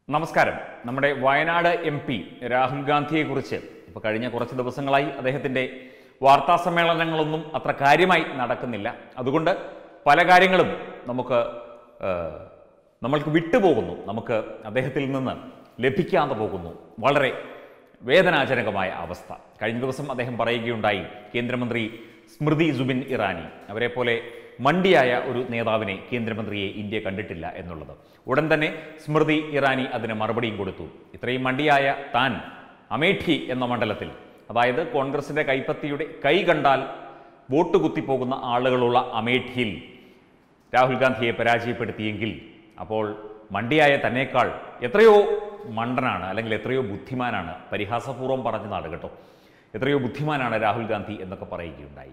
നമസ്കാരം നമ്മുടെ Wayanad M P Rahul ഗാന്ധിയെക്കുറിച്ച് ഇപ്പോൾ കഴിഞ്ഞ കുറച്ച് ദിവസങ്ങളായി അദ്ദേഹത്തിൻ്റെ വാർത്താ സമ്മേളനങ്ങളൊന്നും അത്ര കാര്യമായി നടക്കുന്നില്ല അതുകൊണ്ട് പല കാര്യങ്ങളും നമുക്ക് ആ, നമ്മൾക്ക് വിട്ടുപോകുന്നു നമുക്ക് അദ്ദേഹത്തിൽ നിന്ന് ലഭിക്കാതെ പോകുന്നു വളരെ വേദനാജനകമായ അവസ്ഥ കഴിഞ്ഞ ദിവസം അദ്ദേഹം പറയുകയുണ്ടായി കേന്ദ്രമന്ത്രി സ്മൃതി സുബിൻ ഇറാനി അവരെ പോലെ മണ്ടിയായ ഒരു നേതാവിനെ കേന്ദ്രമന്ത്രിയെ ഇന്ത്യ കണ്ടിട്ടില്ല എന്നുള്ളത് ഉടൻ തന്നെ സ്മൃതി ഇറാനി അതിന് മറുപടിയും കൊടുത്തു ഇത്രയും മണ്ടിയായ താൻ അമേഠി എന്ന മണ്ഡലത്തിൽ അതായത് കോൺഗ്രസിന്റെ കൈപ്പത്തിയുടെ കൈ കണ്ടാൽ വോട്ട് കുത്തിപ്പോകുന്ന ആളുകളുള്ള അമേഠിയിൽ രാഹുൽ ഗാന്ധിയെ പരാജയപ്പെടുത്തിയെങ്കിൽ അപ്പോൾ മണ്ടിയായ തന്നേക്കാൾ എത്രയോ മണ്ടനാണ് അല്ലെങ്കിൽ എത്രയോ ബുദ്ധിമാനാണ് പരിഹാസപൂർവ്വം പറഞ്ഞതാണ് കേട്ടോ എത്രയോ ബുദ്ധിമാനാണ് രാഹുൽ ഗാന്ധി എന്നൊക്കെ പറയുകയുണ്ടായി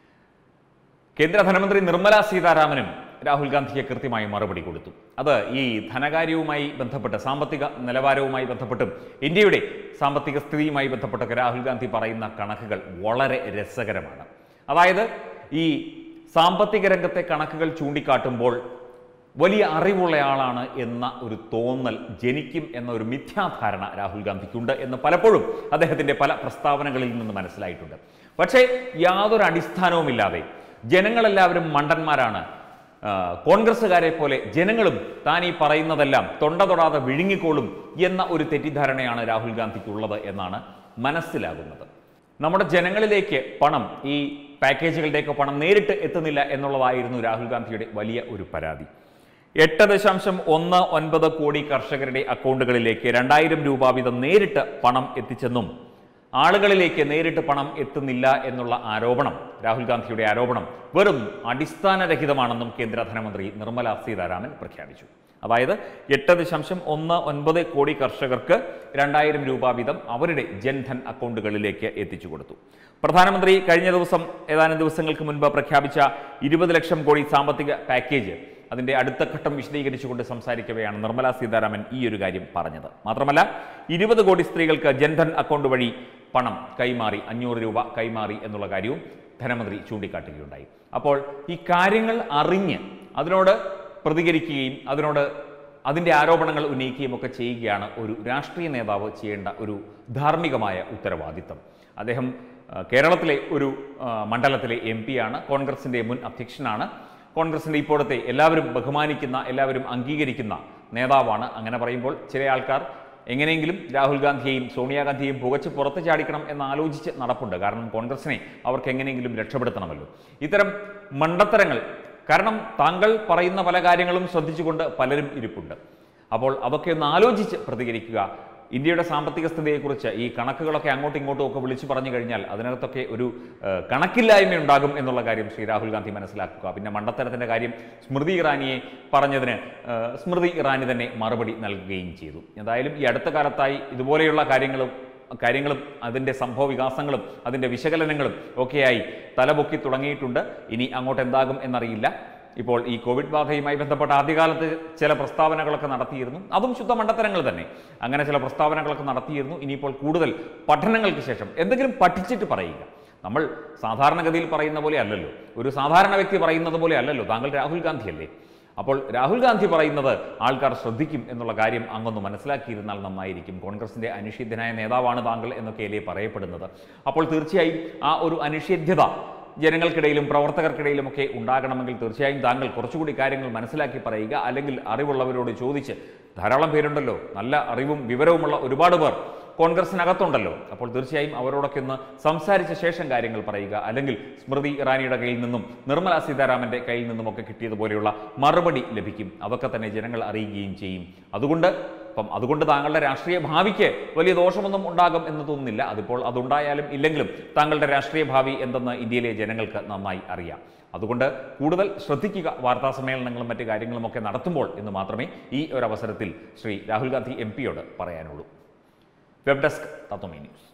കേന്ദ്ര ധനമന്ത്രി നിർമ്മല സീതാരാമനും രാഹുൽ ഗാന്ധിക്ക് കൃത്യമായി മറുപടി കൊടുത്തു അത് ഈ ധനകാര്യവുമായി ബന്ധപ്പെട്ട് സാമ്പത്തിക നിലവാരവുമായി ബന്ധപ്പെട്ടും ഇന്ത്യയുടെ സാമ്പത്തിക സ്ഥിതിയുമായി ബന്ധപ്പെട്ടൊക്കെ രാഹുൽ ഗാന്ധി പറയുന്ന കണക്കുകൾ വളരെ രസകരമാണ് അതായത് ഈ സാമ്പത്തിക രംഗത്തെ കണക്കുകൾ ചൂണ്ടിക്കാട്ടുമ്പോൾ വലിയ അറിവുള്ളയാളാണ് എന്ന ഒരു തോന്നൽ ജനിക്കും എന്ന ഒരു മിഥ്യാധാരണ രാഹുൽ ഗാന്ധിക്കുണ്ട് എന്ന് പലപ്പോഴും അദ്ദേഹത്തിൻ്റെ പല പ്രസ്താവനകളിൽ നിന്ന് മനസ്സിലായിട്ടുണ്ട് പക്ഷേ യാതൊരു അടിസ്ഥാനവുമില്ലാതെ ജനങ്ങളെല്ലാവരും മണ്ടന്മാരാണ് ആ, കോൺഗ്രസ്സുകാരെ പോലെ ജനങ്ങളും താൻ ഈ പറയുന്നതെല്ലാം തൊണ്ട തൊടാതെ വിഴുങ്ങിക്കോളും എന്ന ഒരു തെറ്റിദ്ധാരണയാണ് രാഹുൽ ഗാന്ധിക്കുള്ളത് എന്നാണ് മനസ്സിലാകുന്നത് നമ്മുടെ ജനങ്ങളിലേക്ക് പണം ഈ പാക്കേജുകളുടെയൊക്കെ പണം നേരിട്ട് എത്തുന്നില്ല എന്നുള്ളതായിരുന്നു രാഹുൽ ഗാന്ധിയുടെ വലിയ ഒരു പരാതി എട്ട് ദശാംശം ഒന്ന് ഒൻപത് കോടി കർഷകരുടെ അക്കൗണ്ടുകളിലേക്ക് രണ്ടായിരം രൂപ വീതം നേരിട്ട് പണം എത്തിച്ചെന്നും ആളുകളിലേക്ക് നേരിട്ട് പണം എത്തുന്നില്ല എന്നുള്ള ആരോപണം രാഹുൽ ഗാന്ധിയുടെ ആരോപണം വെറും അടിസ്ഥാനരഹിതമാണെന്നും കേന്ദ്ര ധനമന്ത്രി നിർമ്മല സീതാരാമൻ പ്രഖ്യാപിച്ചു അതായത് എട്ട് ദശാംശം ഒന്ന് ഒൻപത് കോടി കർഷകർക്ക് രണ്ടായിരം രൂപ വീതം അവരുടെ ജൻധൻ അക്കൗണ്ടുകളിലേക്ക് എത്തിച്ചു കൊടുത്തു പ്രധാനമന്ത്രി കഴിഞ്ഞ ദിവസം ഏതാനും ദിവസങ്ങൾക്ക് മുൻപ് പ്രഖ്യാപിച്ച ഇരുപത് ലക്ഷം കോടി സാമ്പത്തിക പാക്കേജ് അതിന്റെ അടുത്ത ഘട്ടം വിശദീകരിച്ചുകൊണ്ട് സംസാരിക്കവെയാണ് നിർമ്മല സീതാരാമൻ ഈ ഒരു കാര്യം പറഞ്ഞത് മാത്രമല്ല ഇരുപത് കോടി സ്ത്രീകൾക്ക് ജൻധൻ അക്കൗണ്ട് വഴി പണം കൈമാറി അഞ്ഞൂറ് രൂപ കൈമാറി എന്നുള്ള കാര്യവും ധനമന്ത്രി ചൂണ്ടിക്കാട്ടുകയുണ്ടായി അപ്പോൾ ഈ കാര്യങ്ങൾ അറിഞ്ഞ് അതിനോട് പ്രതികരിക്കുകയും അതിനോട് അതിൻ്റെ ആരോപണങ്ങൾ ഉന്നയിക്കുകയും ഒക്കെ ചെയ്യുകയാണ് ഒരു രാഷ്ട്രീയ നേതാവ് ചെയ്യേണ്ട ഒരു ധാർമ്മികമായ ഉത്തരവാദിത്തം അദ്ദേഹം ആ, കേരളത്തിലെ ഒരു ആ, മണ്ഡലത്തിലെ എം പിയാണ് കോൺഗ്രസിൻ്റെ മുൻ അധ്യക്ഷനാണ് കോൺഗ്രസിൻ്റെ ഇപ്പോഴത്തെ എല്ലാവരും ബഹുമാനിക്കുന്ന എല്ലാവരും അംഗീകരിക്കുന്ന നേതാവാണ് അങ്ങനെ പറയുമ്പോൾ ചില ആൾക്കാർ എങ്ങനെയെങ്കിലും രാഹുൽ ഗാന്ധിയെയും സോണിയാഗാന്ധിയെയും പുകച്ച് പുറത്ത് ചാടിക്കണം എന്ന് ആലോചിച്ച് നടപ്പുണ്ട് കാരണം കോൺഗ്രസിനെ അവർക്ക് എങ്ങനെയെങ്കിലും രക്ഷപ്പെടുത്തണമല്ലോ ഇത്തരം മണ്ടത്തരങ്ങൾ കാരണം താങ്കൾ പറയുന്ന പല കാര്യങ്ങളും ശ്രദ്ധിച്ചുകൊണ്ട് പലരും ഇരിപ്പുണ്ട് അപ്പോൾ അതൊക്കെ ഒന്ന് ആലോചിച്ച് പ്രതികരിക്കുക ഇന്ത്യയുടെ സാമ്പത്തിക സ്ഥിതിയെക്കുറിച്ച് ഈ കണക്കുകളൊക്കെ അങ്ങോട്ടും ഇങ്ങോട്ടും ഒക്കെ വിളിച്ചു പറഞ്ഞു കഴിഞ്ഞാൽ അതിനകത്തൊക്കെ ഒരു ഏഹ്, കണക്കില്ലായ്മ ഉണ്ടാകും എന്നുള്ള കാര്യം ശ്രീ രാഹുൽ ഗാന്ധി മനസ്സിലാക്കുക പിന്നെ മണ്ടത്തരത്തിൻ്റെ കാര്യം സ്മൃതി ഇറാനിയെ പറഞ്ഞതിന് ഏഹ്, സ്മൃതി ഇറാനി തന്നെ മറുപടി നൽകുകയും ചെയ്തു എന്തായാലും ഈ അടുത്ത കാലത്തായി ഇതുപോലെയുള്ള കാര്യങ്ങളും കാര്യങ്ങളും അതിൻ്റെ സംഭവ വികാസങ്ങളും അതിൻ്റെ വിശകലനങ്ങളും ഒക്കെയായി തലപൊക്കി തുടങ്ങിയിട്ടുണ്ട് ഇനി അങ്ങോട്ട് എന്താകും എന്നറിയില്ല ഇപ്പോൾ ഈ കോവിഡ് ബാധയുമായി ബന്ധപ്പെട്ട ആദ്യകാലത്ത് ചില പ്രസ്താവനകളൊക്കെ നടത്തിയിരുന്നു അതും ശുദ്ധ മണ്ടത്തരങ്ങൾ തന്നെ അങ്ങനെ ചില പ്രസ്താവനകളൊക്കെ നടത്തിയിരുന്നു ഇനിയിപ്പോൾ കൂടുതൽ പഠനങ്ങൾക്ക് ശേഷം എന്തെങ്കിലും പഠിച്ചിട്ട് പറയുക നമ്മൾ സാധാരണഗതിയിൽ പറയുന്ന പോലെ അല്ലല്ലോ ഒരു സാധാരണ വ്യക്തി പറയുന്നത് പോലെ അല്ലല്ലോ താങ്കൾ രാഹുൽ ഗാന്ധി അല്ലേ അപ്പോൾ രാഹുൽ ഗാന്ധി പറയുന്നത് ആൾക്കാർ ശ്രദ്ധിക്കും എന്നുള്ള കാര്യം അങ്ങൊന്ന് മനസ്സിലാക്കിയിരുന്നാൽ നന്നായിരിക്കും കോൺഗ്രസിന്റെ അനിഷേധ്യനായ നേതാവാണ് താങ്കൾ എന്നൊക്കെയല്ലേ പറയപ്പെടുന്നത് അപ്പോൾ തീർച്ചയായും ആ ഒരു അനിഷേധ്യത ജനങ്ങൾക്കിടയിലും പ്രവർത്തകർക്കിടയിലും ഒക്കെ ഉണ്ടാകണമെങ്കിൽ തീർച്ചയായും താങ്കൾ കുറച്ചുകൂടി കാര്യങ്ങൾ മനസ്സിലാക്കി പറയുക അല്ലെങ്കിൽ അറിവുള്ളവരോട് ചോദിച്ച് ധാരാളം പേരുണ്ടല്ലോ നല്ല അറിവും വിവരവുമുള്ള ഒരുപാട് പേർ കോൺഗ്രസിനകത്തുണ്ടല്ലോ അപ്പോൾ തീർച്ചയായും അവരോടൊക്കെ ഒന്ന് സംസാരിച്ച ശേഷം കാര്യങ്ങൾ പറയുക അല്ലെങ്കിൽ സ്മൃതി ഇറാനിയുടെ കയ്യിൽ നിന്നും നിർമ്മല സീതാരാമന്റെ കയ്യിൽ നിന്നുമൊക്കെ കിട്ടിയതുപോലെയുള്ള മറുപടി ലഭിക്കും അതൊക്കെ തന്നെ ജനങ്ങൾ അറിയുകയും ചെയ്യും അതുകൊണ്ട് അപ്പം അതുകൊണ്ട് താങ്കളുടെ രാഷ്ട്രീയ ഭാവിക്ക് വലിയ ദോഷമൊന്നും ഉണ്ടാകും എന്ന് തോന്നുന്നില്ല അതിപ്പോൾ അതുണ്ടായാലും ഇല്ലെങ്കിലും താങ്കളുടെ രാഷ്ട്രീയ ഭാവി എന്തെന്ന് ഇന്ത്യയിലെ ജനങ്ങൾക്ക് നന്നായി അറിയാം അതുകൊണ്ട് കൂടുതൽ ശ്രദ്ധിക്കുക വാർത്താ സമ്മേളനങ്ങളും മറ്റു കാര്യങ്ങളുമൊക്കെ നടത്തുമ്പോൾ എന്ന് മാത്രമേ ഈ ഒരു അവസരത്തിൽ ശ്രീ രാഹുൽ ഗാന്ധി എം പിയോട് പറയാനുള്ളൂ വെബ് ഡെസ്ക് തത്വമേ ന്യൂസ്